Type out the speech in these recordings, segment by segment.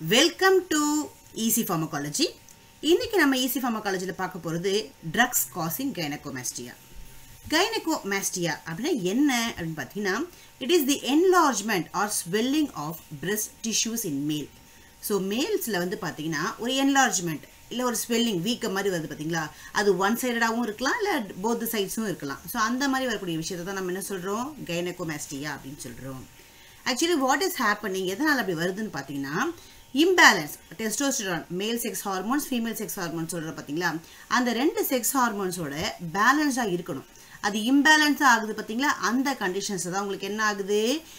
welcome to easy pharmacology இன்னைக்கு நம்ம easy ஃபார்மகாலஜியில் பார்க்க போகிறது ட்ரக்ஸ் காசிங் கைனகோமாஸ்டியா கைனகோமாஸ்டியா அப்படின்னா என்ன அப்படின்னு பார்த்தீங்கன்னா it is the enlargement or swelling of breast tissues in male so மேல்ஸில் வந்து பார்த்தீங்கன்னா ஒரு என்லார்ஜ்மெண்ட் இல்லை ஒரு ஸ்வெல்லிங் வீக்கம் மாதிரி வருது பார்த்தீங்களா அது ஒன் சைடடாகவும் இருக்கலாம் இல்லை போத் சைட்ஸும் இருக்கலாம் ஸோ அந்த மாதிரி வரக்கூடிய விஷயத்தை தான் நம்ம என்ன சொல்கிறோம் கைனகோமாஸ்டியா அப்படின்னு சொல்கிறோம் ஆக்சுவலி வாட் இஸ் ஹேப்பனிங் எதனால் அப்படி வருதுன்னு பார்த்தீங்கன்னா imbalance testosterone male sex hormones female sex hormones சொல்கிற பார்த்தீங்களா அந்த ரெண்டு செக்ஸ் ஹார்மோன்ஸோட பேலன்ஸாக இருக்கணும் அது இம்பேலன்ஸாக ஆகுது பார்த்தீங்களா அந்த கண்டிஷன்ஸ் தான் உங்களுக்கு என்ன ஆகுது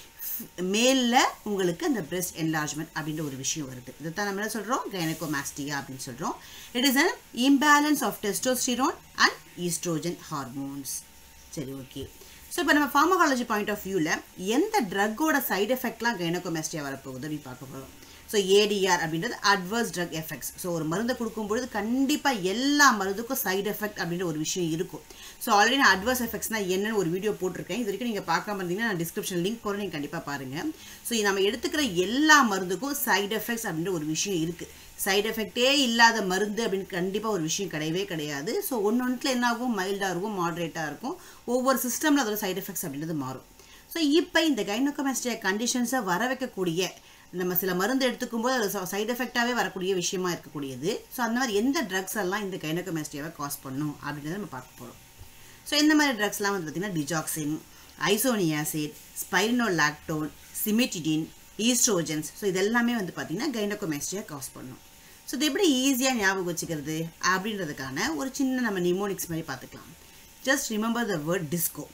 மேலில் உங்களுக்கு அந்த பிரெஸ்ட் என்லார்ஜ்மெண்ட் அப்படின்ற ஒரு விஷயம் வருது இதைத்தான் நம்ம என்ன சொல்கிறோம் கைனகோமாஸ்டியா அப்படின்னு சொல்கிறோம் it is an imbalance of testosterone and oestrogen hormones சரி ஓகே ஸோ இப்போ நம்ம ஃபார்மகாலஜி பாயிண்ட் ஆஃப் வியூவில் எந்த ட்ரக்கோட சைடு எஃபெக்ட்லாம் கைனகோமாஸ்டியா வரப்போகுது அப்படின்னு பார்க்க போகிறோம் ஸோ ஏடிஆர் அப்படின்றது அட்வர்ஸ் ட்ரக் எஃபெக்ட்ஸ் ஸோ ஒரு மருந்தை கொடுக்கும்பொழுது கண்டிப்பாக எல்லா மருந்துக்கும் சைடு எஃபெக்ட் அப்படின்ற ஒரு விஷயம் இருக்கும் ஸோ ஆல்ரெடி நான் அட்வர்ஸ் எஃபெக்ட்ஸ்னால் என்னன்னு ஒரு வீடியோ போட்டிருக்கேன் இது வரைக்கும் நீங்கள் பார்க்காம இருந்தீங்கன்னா நான் டிஸ்கிரிப்ஷன் லிங்க் போகிற நீங்கள் கண்டிப்பாக பாருங்கள் ஸோ நம்ம எடுத்துக்கிற எல்லா மருந்துக்கும் சைடு எஃபெக்ட்ஸ் அப்படின்ற ஒரு விஷயம் இருக்குது சைடு எஃபெக்டே இல்லாத மருந்து அப்படின்னு கண்டிப்பாக ஒரு விஷயம் கிடையவே கிடையாது ஸோ ஒன்று ஒன்றில் என்ன ஆகும் மைல்டாக இருக்கும் மாட்ரேட்டாக இருக்கும் ஒவ்வொரு சிஸ்டமில் அதோட சைடு எஃபெக்ட்ஸ் அப்படின்றது மாறும் ஸோ இப்போ இந்த கைனோகோமாஸ்டியா கண்டிஷன்ஸை வர வைக்கக்கூடிய நம்ம சில மருந்து எடுத்துக்கும் போது அது சைடு எஃபெக்டாகவே வரக்கூடிய விஷயமா இருக்கக்கூடியது ஸோ அந்த மாதிரி எந்த ட்ரக்ஸ் எல்லாம் இந்த கைனோகோமாஸ்டியாவை காஸ் பண்ணும் அப்படின்றத நம்ம பார்க்க போகிறோம் ஸோ இந்த மாதிரி ட்ரக்ஸ்லாம் வந்து பார்த்திங்கன்னா digoxin isoniazid spironolactone cimetidine oestrogens so இதெல்லாமே வந்து பார்த்திங்கன்னா கைனோகோமாஸ்டியா காஸ் பண்ணும் ஸோ இது எப்படி ஈஸியாக ஞாபகம் வச்சுக்கிறது அப்படின்றதுக்கான ஒரு சின்ன நம்ம நிமோனிக்ஸ் மாதிரி பார்த்துக்கலாம் just remember the word disco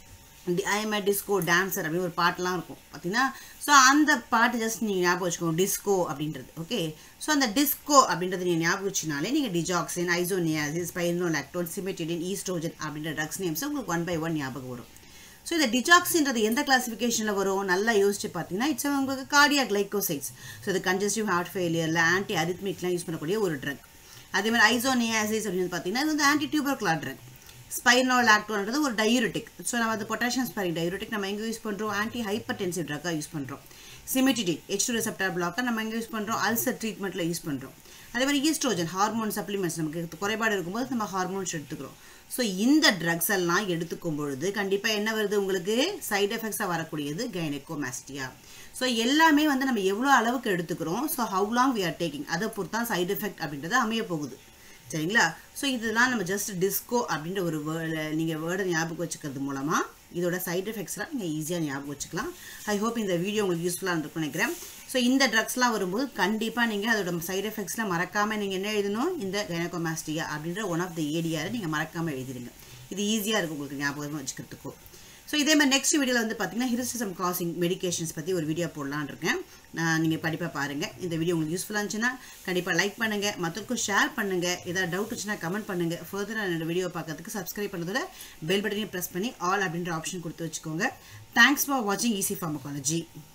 I am disco dancer அப்படின்னு ஒரு பாட்டெலாம் இருக்கும் பார்த்தீங்கன்னா ஸோ அந்த பாட்டு ஜஸ்ட் நீங்கள் ஞாபகம் வச்சுக்கோங்க டிஸ்கோ அப்படின்றது ஓகே ஸோ அந்த டிஸ்கோ அப்படின்றது நீங்கள் ஞாபகம் வச்சுனாலே நீங்கள் digoxin isoniazid spironolactone cimetidine oestrogen அப்படின்ற ட்ரக்ஸ் நேம்ஸ் உங்களுக்கு ஒன் பை ஒன் ஞாபகம் வரும் ஸோ இந்த டிஜாக்சின்றது எந்த கிளாசிஃபிகேஷனில் வரும் நல்லா யோசிச்சு பார்த்தீங்கன்னா இட்ஸ் உங்களுக்கு கார்டியா கிளைகோசைட்ஸ் ஸோ இது கன்ஜஸ்டிவ் ஹார்ட் ஃபெயிலியரில் ஆன்டி அரித்மிக்லாம் யூஸ் பண்ணக்கூடிய ஒரு ட்ரக் அதே மாதிரி ஐசோனியாசிஸ் அப்படின்னு பார்த்தீங்கன்னா இது வந்து ஆன்டி டியூபர்குலர் ட்ரக் ஸ்பைனோலாக்டோன்றது ஒரு டயூரிட்டிக் ஸோ நம்ம அது பொட்டாசியம் ஸ்பைரிக் டயூரிட்டிக் நம்ம எங்கே யூஸ் பண்ணுறோம் ஆன்டி ஹைப்பர் டென்சிவ் ட்ரக்காக யூஸ் பண்ணுறோம் சிமிட்டிடின் ஹெச் டூ ரெசப்டார் பிளாக்கை நம்ம எங்கே யூஸ் பண்ணுறோம் அல்சர் ட்ரீட்மெண்ட்டில் யூஸ் பண்ணுறோம் அதே மாதிரி ஈஸ்ட்ரோஜன் ஹார்மோன் சப்ளிமெண்ட்ஸ் நமக்கு குறைபாடு இருக்கும்போது நம்ம ஹார்மோன்ஸ் எடுத்துக்கிறோம் ஸோ இந்த ட்ரக்ஸ் எல்லாம் எடுத்துக்கும் பொழுது கண்டிப்பாக என்ன வருது உங்களுக்கு சைடு எஃபெக்ட்ஸாக வரக்கூடியது கைனெக்கோமாஸ்டியா ஸோ எல்லாமே வந்து நம்ம எவ்வளோ அளவுக்கு எடுத்துக்கிறோம் so how long we are taking அதை பொறுத்து தான் சைடு எஃபெக்ட் அப்படின்றது அமைய போகுது சரிங்களா ஸோ இதெல்லாம் நம்ம ஜஸ்ட் டிஸ்கோ அப்படின்ற ஒரு வேர்டு நீங்கள் வேர்டை ஞாபகம் வச்சுக்கிறது மூலமாக இதோட சைட் எஃபெக்ட்ஸ்லாம் நீங்கள் ஈஸியாக ஞாபகம் வச்சுக்கலாம் ஐ ஹோப் இந்த வீடியோ உங்களுக்கு யூஸ்ஃபுல்லாக இருந்திருக்கும்னு நினைக்கிறேன் ஸோ இந்த ட்ரக்ஸ்லாம் வரும்போது கண்டிப்பாக நீங்கள் அதோட சைட் எஃபெக்ட்ஸ்லாம் மறக்காமல் நீங்கள் என்ன எழுதணும் இந்த கைனகோமாஸ்டியா அப்படின்ற ஒன் ஆஃப் த ஏடியாரை நீங்கள் மறக்காமல் எழுதிடுங்க இது ஈஸியாக இருக்கும் உங்களுக்கு ஞாபகம் வச்சுக்கிறதுக்கும் ஸோ இதே மாதிரி நெக்ஸ்ட் வீடியோவில் வந்து பார்த்தீங்கன்னா ஹிரிஸ்டிசம் காசிங் மெடிகேஷன்ஸ் பற்றி ஒரு வீடியோ போடலான்னு இருக்கேன் நான் நீங்கள் படிப்பாக பாருங்கள் இந்த வீடியோ உங்களுக்கு யூஸ்ஃபுல்லாக இருந்துச்சுன்னா கண்டிப்பாக லைக் பண்ணுங்கள் மற்றவருக்கும் ஷேர் பண்ணுங்கள் ஏதாவது டவுட் இருந்துச்சுன்னா கமெண்ட் பண்ணுங்கள் ஃபர்தராக என்னோட வீடியோ பார்க்கறதுக்கு சப்ஸ்கிரைப் பண்ணுறதோட பெல் பட்டனையும் ப்ரெஸ் பண்ணி ஆல் அப்படின்ற ஆப்ஷன் கொடுத்து வச்சுக்கோங்க தேங்க்ஸ் ஃபார் வாட்சிங் ஈஸி ஃபார்மகாலஜி